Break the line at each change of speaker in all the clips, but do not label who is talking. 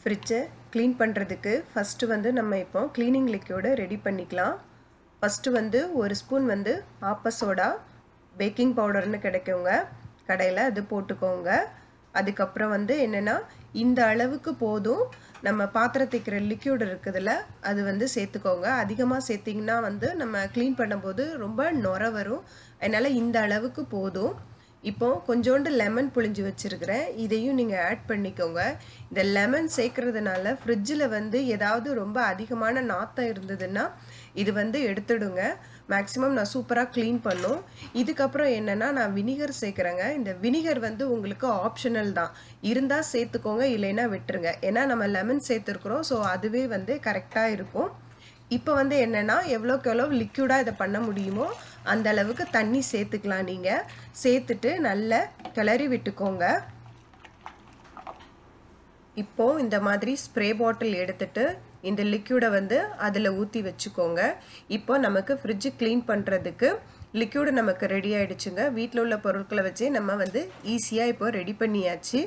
ஃப்ரிட்ஜை க்ளீன் பண்ணுறதுக்கு ஃபஸ்ட்டு வந்து நம்ம இப்போ க்ளீனிங் லிக்யூடை ரெடி பண்ணிக்கலாம் ஃபஸ்ட்டு வந்து ஒரு ஸ்பூன் வந்து ஆப்ப சோடா பேக்கிங் பவுடர்னு கிடைக்குங்க கடையில் அது போட்டுக்கோங்க அதுக்கப்புறம் வந்து என்னென்னா இந்த அளவுக்கு போதும் நம்ம பாத்திரம் தேய்க்கிற லிக்யூட் இருக்குதுல்ல அது வந்து சேர்த்துக்கோங்க அதிகமாக சேர்த்திங்கன்னா வந்து நம்ம க்ளீன் பண்ணும்போது ரொம்ப நுர வரும் அதனால் இந்த அளவுக்கு போதும் இப்போ கொஞ்சோண்டு லெமன் புழிஞ்சு வச்சுருக்கிறேன் இதையும் நீங்கள் ஆட் பண்ணிக்கோங்க இந்த லெமன் சேர்க்கறதுனால ஃப்ரிட்ஜில் வந்து ஏதாவது ரொம்ப அதிகமான நாத்தம் இருந்ததுன்னா இது வந்து எடுத்துடுங்க மேக்ஸிமம் நான் சூப்பராக க்ளீன் பண்ணும் இதுக்கப்புறம் என்னென்னா நான் வினிகர் சேர்க்குறேங்க இந்த வினிகர் வந்து உங்களுக்கு ஆப்ஷனல் தான் இருந்தால் சேர்த்துக்கோங்க இல்லைன்னா விட்டுருங்க ஏன்னா நம்ம லெமன் சேர்த்துருக்குறோம் ஸோ அதுவே வந்து கரெக்டாக இருக்கும் இப்போ வந்து என்னென்னா எவ்வளோக்கு எவ்வளோ லிக்யூடாக இதை பண்ண முடியுமோ அந்த அளவுக்கு தண்ணி சேர்த்துக்கலாம் நீங்கள் சேர்த்துட்டு நல்லா கிளறி விட்டுக்கோங்க இப்போது இந்த மாதிரி ஸ்ப்ரே பாட்டில் எடுத்துட்டு இந்த லிக்யூடை வந்து அதில் ஊற்றி வச்சுக்கோங்க இப்போ நமக்கு ஃப்ரிட்ஜு க்ளீன் பண்ணுறதுக்கு லிக்யூடு நமக்கு ரெடி ஆகிடுச்சுங்க வீட்டில் உள்ள பொருட்களை வச்சே நம்ம வந்து ஈஸியாக இப்போ ரெடி பண்ணியாச்சு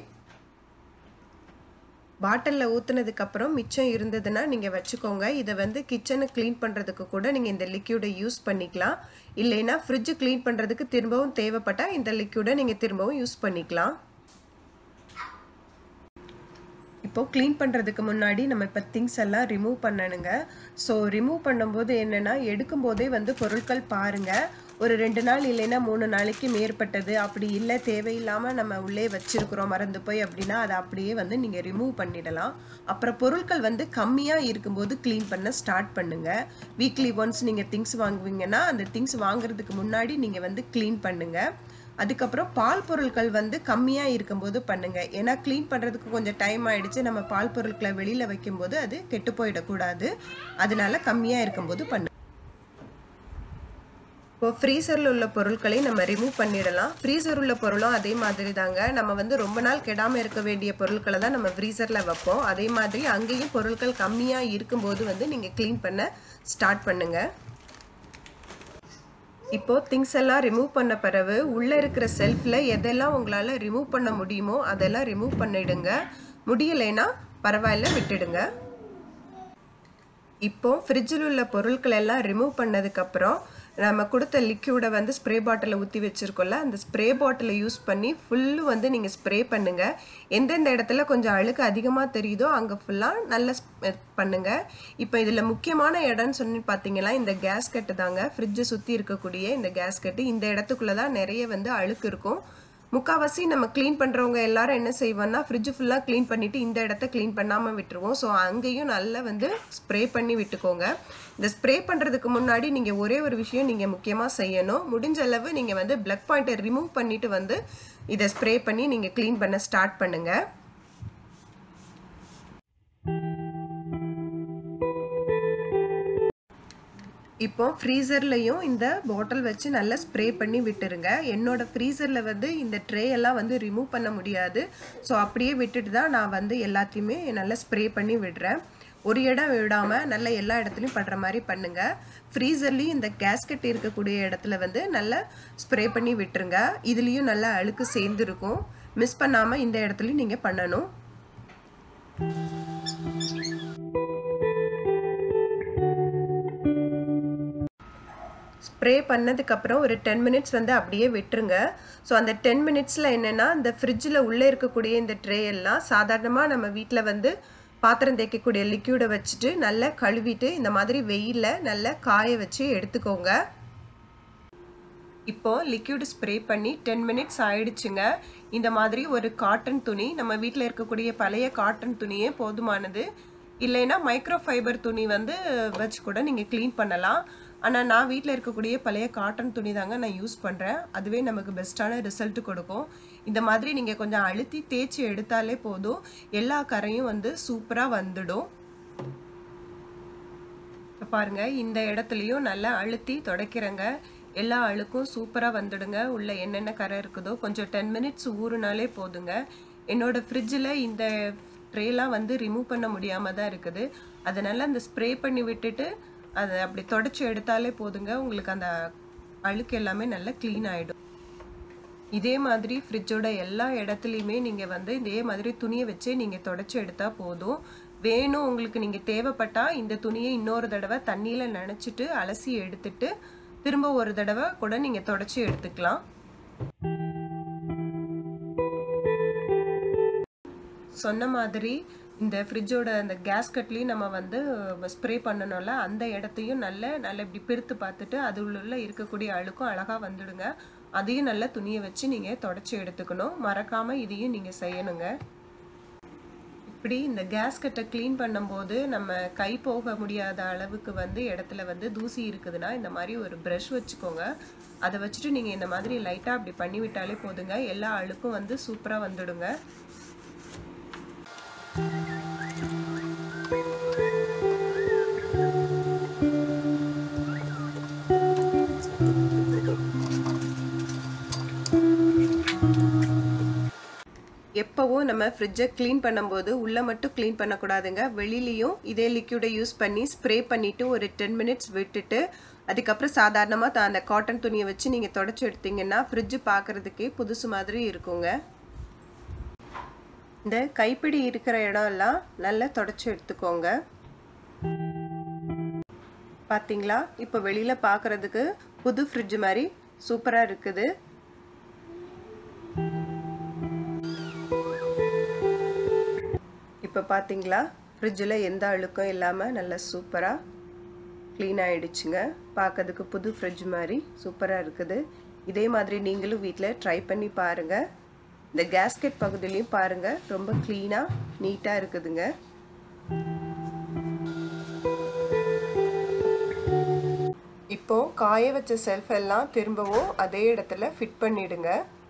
பாட்டிலில் ஊற்றுனதுக்கப்புறம் மிச்சம் இருந்ததுன்னா நீங்கள் வச்சுக்கோங்க இதை வந்து கிச்சனை க்ளீன் பண்ணுறதுக்கு கூட நீங்கள் இந்த லிக்யூடை யூஸ் பண்ணிக்கலாம் இல்லைன்னா ஃப்ரிட்ஜு க்ளீன் பண்ணுறதுக்கு திரும்பவும் தேவைப்பட்டால் இந்த லிக்யூடை நீங்கள் திரும்பவும் யூஸ் பண்ணிக்கலாம் இப்போது க்ளீன் பண்ணுறதுக்கு முன்னாடி நம்ம இப்போ திங்ஸ் எல்லாம் ரிமூவ் பண்ணணுங்க ஸோ ரிமூவ் பண்ணும்போது என்னென்னா எடுக்கும்போதே வந்து பொருட்கள் பாருங்கள் ஒரு ரெண்டு நாள் இல்லைன்னா மூணு நாளைக்கு மேற்பட்டது அப்படி இல்லை தேவையில்லாமல் நம்ம உள்ளே வச்சுருக்குறோம் மறந்து போய் அப்படின்னா அதை அப்படியே வந்து நீங்கள் ரிமூவ் பண்ணிடலாம் அப்புறம் பொருட்கள் வந்து கம்மியாக இருக்கும்போது க்ளீன் பண்ண ஸ்டார்ட் பண்ணுங்கள் வீக்லி ஒன்ஸ் நீங்கள் திங்ஸ் வாங்குவீங்கன்னா அந்த திங்ஸ் வாங்குறதுக்கு முன்னாடி நீங்கள் வந்து க்ளீன் பண்ணுங்கள் அதுக்கப்புறம் பால் பொருட்கள் வந்து கம்மியாக இருக்கும்போது பண்ணுங்கள் ஏன்னா க்ளீன் பண்ணுறதுக்கு கொஞ்சம் டைம் ஆகிடுச்சு நம்ம பால் பொருட்களை வெளியில் வைக்கும்போது அது கெட்டு போயிடக்கூடாது அதனால கம்மியாக இருக்கும்போது பண்ணு இப்போ ஃப்ரீசரில் உள்ள பொருட்களை நம்ம ரிமூவ் பண்ணிடலாம் ஃப்ரீசர் உள்ள பொருளும் அதே மாதிரி தாங்க நம்ம வந்து ரொம்ப நாள் கெடாமல் இருக்க வேண்டிய பொருட்களை தான் நம்ம ஃப்ரீசரில் வைப்போம் அதே மாதிரி அங்கேயும் பொருட்கள் கம்மியாக இருக்கும்போது வந்து நீங்கள் க்ளீன் பண்ண ஸ்டார்ட் பண்ணுங்கள் இப்போது திங்ஸ் எல்லாம் ரிமூவ் பண்ண பிறகு உள்ளே இருக்கிற செல்ஃபில் எதெல்லாம் உங்களால் ரிமூவ் பண்ண முடியுமோ அதெல்லாம் ரிமூவ் பண்ணிடுங்க முடியலைன்னா பரவாயில்ல விட்டுடுங்க இப்போ ஃப்ரிட்ஜில் உள்ள பொருட்கள் எல்லாம் ரிமூவ் பண்ணதுக்கப்புறம் நம்ம கொடுத்த லிக்யூடை வந்து ஸ்ப்ரே பாட்டிலில் ஊற்றி வச்சுருக்கோம்ல அந்த ஸ்ப்ரே பாட்டிலை யூஸ் பண்ணி ஃபுல்லு வந்து நீங்கள் ஸ்ப்ரே பண்ணுங்கள் எந்தெந்த இடத்துல கொஞ்சம் அழுக்கு அதிகமாக தெரியுதோ அங்கே ஃபுல்லாக நல்லா பண்ணுங்கள் இப்போ இதில் முக்கியமான இடம்னு சொல்லி பார்த்தீங்கன்னா இந்த கேஸ்கட்டு தாங்க ஃப்ரிட்ஜை சுற்றி இருக்கக்கூடிய இந்த கேஸ்கட்டு இந்த இடத்துக்குள்ளே தான் நிறைய வந்து அழுக்கு இருக்கும் முக்கால்வாசி நம்ம க்ளீன் பண்ணுறவங்க எல்லாரும் என்ன செய்வோம்னா ஃப்ரிட்ஜ் ஃபுல்லாக க்ளீன் பண்ணிவிட்டு இந்த இடத்த க்ளீன் பண்ணாமல் விட்டுருவோம் ஸோ அங்கேயும் நல்லா வந்து ஸ்ப்ரே பண்ணி விட்டுக்கோங்க இந்த ஸ்ப்ரே பண்ணுறதுக்கு முன்னாடி நீங்கள் ஒரே ஒரு விஷயம் நீங்கள் முக்கியமாக செய்யணும் முடிஞ்ச அளவு நீங்கள் வந்து பிளக் பாயிண்ட்டை ரிமூவ் பண்ணிவிட்டு வந்து இதை ஸ்ப்ரே பண்ணி நீங்கள் க்ளீன் பண்ண ஸ்டார்ட் பண்ணுங்கள் இப்போ ஃப்ரீசர்லையும் இந்த பாட்டில் வச்சு நல்லா ஸ்ப்ரே பண்ணி விட்டுருங்க என்னோட ஃப்ரீசரில் வந்து இந்த ட்ரே எல்லாம் வந்து ரிமூவ் பண்ண முடியாது ஸோ அப்படியே விட்டுட்டு தான் நான் வந்து எல்லாத்தையுமே நல்லா ஸ்ப்ரே பண்ணி விடுறேன் ஒரு இடம் விடாமல் நல்லா எல்லா இடத்துலையும் படுற மாதிரி பண்ணுங்கள் ஃப்ரீசர்லேயும் இந்த கேஸ்கெட் இருக்கக்கூடிய இடத்துல வந்து நல்லா ஸ்ப்ரே பண்ணி விட்டுருங்க இதுலேயும் நல்லா அழுக்கு சேர்ந்துருக்கும் மிஸ் பண்ணாமல் இந்த இடத்துலையும் நீங்கள் பண்ணணும் ஸ்ப்ரே பண்ணதுக்கப்புறம் ஒரு டென் மினிட்ஸ் வந்து அப்படியே விட்டுருங்க ஸோ அந்த டென் மினிட்ஸில் என்னென்னா இந்த ஃப்ரிட்ஜில் உள்ளே இருக்கக்கூடிய இந்த ட்ரே எல்லாம் சாதாரணமாக நம்ம வீட்டில் வந்து பாத்திரம் தேய்க்கக்கூடிய லிக்யூடை வச்சுட்டு நல்லா கழுவிட்டு இந்த மாதிரி வெயிலில் நல்லா காய வச்சு எடுத்துக்கோங்க இப்போ லிக்யூடு ஸ்ப்ரே பண்ணி டென் மினிட்ஸ் ஆயிடுச்சுங்க இந்த மாதிரி ஒரு காட்டன் துணி நம்ம வீட்டில் இருக்கக்கூடிய பழைய காட்டன் துணியே போதுமானது இல்லைன்னா மைக்ரோ ஃபைபர் துணி வந்து வச்சு கூட நீங்கள் க்ளீன் பண்ணலாம் ஆனால் நான் வீட்டில் இருக்கக்கூடிய பழைய காட்டன் துணி தாங்க நான் யூஸ் பண்ணுறேன் அதுவே நமக்கு பெஸ்ட்டான ரிசல்ட் கொடுக்கும் இந்த மாதிரி நீங்கள் கொஞ்சம் அழுத்தி தேய்ச்சி எடுத்தாலே போதும் எல்லா கரையும் வந்து சூப்பராக வந்துடும் பாருங்கள் இந்த இடத்துலையும் நல்லா அழுத்தி துடைக்கிறேங்க எல்லா அழுக்கும் சூப்பராக வந்துடுங்க உள்ள என்னென்ன கரை இருக்குதோ கொஞ்சம் டென் மினிட்ஸ் ஊறுனாலே போதுங்க என்னோட ஃப்ரிட்ஜில் இந்த ட்ரேலாம் வந்து ரிமூவ் பண்ண முடியாமல் தான் இருக்குது அதனால் அந்த ஸ்ப்ரே பண்ணி விட்டுட்டு அதை அப்படி தொடச்சி எடுத்தாலே போதுங்க உங்களுக்கு அந்த அழுக்கு எல்லாமே நல்லா க்ளீன் ஆகிடும் இதே மாதிரி ஃப்ரிட்ஜோட எல்லா இடத்துலையுமே நீங்கள் வந்து இதே மாதிரி துணியை வச்சு நீங்கள் தொடச்சி எடுத்தால் போதும் வேணும் உங்களுக்கு நீங்கள் தேவைப்பட்டால் இந்த துணியை இன்னொரு தடவை தண்ணியில் நனைச்சிட்டு அலசி எடுத்துட்டு திரும்ப ஒரு தடவை கூட நீங்கள் தொடச்சி எடுத்துக்கலாம் சொன்ன மாதிரி இந்த ஃப்ரிட்ஜோட அந்த கேஸ்கட்லேயும் நம்ம வந்து ஸ்ப்ரே பண்ணணும்ல அந்த இடத்தையும் நல்ல நல்ல இப்படி பிரித்து பார்த்துட்டு அது உள்ள இருக்கக்கூடிய அழுக்கும் அழகாக வந்துடுங்க அதையும் நல்ல துணியை வச்சு நீங்கள் தொடச்சி எடுத்துக்கணும் மறக்காமல் இதையும் நீங்கள் செய்யணுங்க இப்படி இந்த கேஸ்கட்டை க்ளீன் பண்ணும்போது நம்ம கை போக முடியாத அளவுக்கு வந்து இடத்துல வந்து தூசி இருக்குதுன்னா இந்த மாதிரி ஒரு ப்ரஷ் வச்சுக்கோங்க அதை வச்சுட்டு நீங்கள் இந்த மாதிரி லைட்டாக அப்படி பண்ணி விட்டாலே போதுங்க எல்லா அழுக்கும் வந்து சூப்பராக வந்துடுங்க எப்போவும் நம்ம ஃப்ரிட்ஜை க்ளீன் பண்ணும்போது உள்ளே மட்டும் க்ளீன் பண்ணக்கூடாதுங்க வெளியிலையும் இதே லிக்யூடை யூஸ் பண்ணி ஸ்ப்ரே பண்ணிவிட்டு ஒரு டென் மினிட்ஸ் விட்டுட்டு அதுக்கப்புறம் சாதாரணமாக அந்த காட்டன் துணியை வச்சு நீங்கள் தொடச்சி எடுத்தீங்கன்னா ஃப்ரிட்ஜு பார்க்குறதுக்கே புதுசு மாதிரி இருக்குங்க இந்த கைப்பிடி இருக்கிற இடம்லாம் நல்லா தொடச்சி எடுத்துக்கோங்க பார்த்தீங்களா இப்போ வெளியில் பார்க்குறதுக்கு புது ஃப்ரிட்ஜ் மாதிரி சூப்பராக இருக்குது இப்போ பார்த்தீங்களா ஃப்ரிட்ஜில் எந்த அழுக்கும் இல்லாமல் நல்லா சூப்பராக க்ளீன் ஆகிடுச்சுங்க பார்க்கறதுக்கு புது ஃப்ரிட்ஜ் மாதிரி சூப்பராக இருக்குது இதே மாதிரி நீங்களும் வீட்டில் ட்ரை பண்ணி பாருங்கள் இந்த கேஸ்கெட் பகுதியிலையும் பாருங்கள் ரொம்ப க்ளீனாக நீட்டாக இருக்குதுங்க இப்போது காய வச்ச செல்ஃப் எல்லாம் திரும்பவும் அதே இடத்துல ஃபிட் பண்ணிடுங்க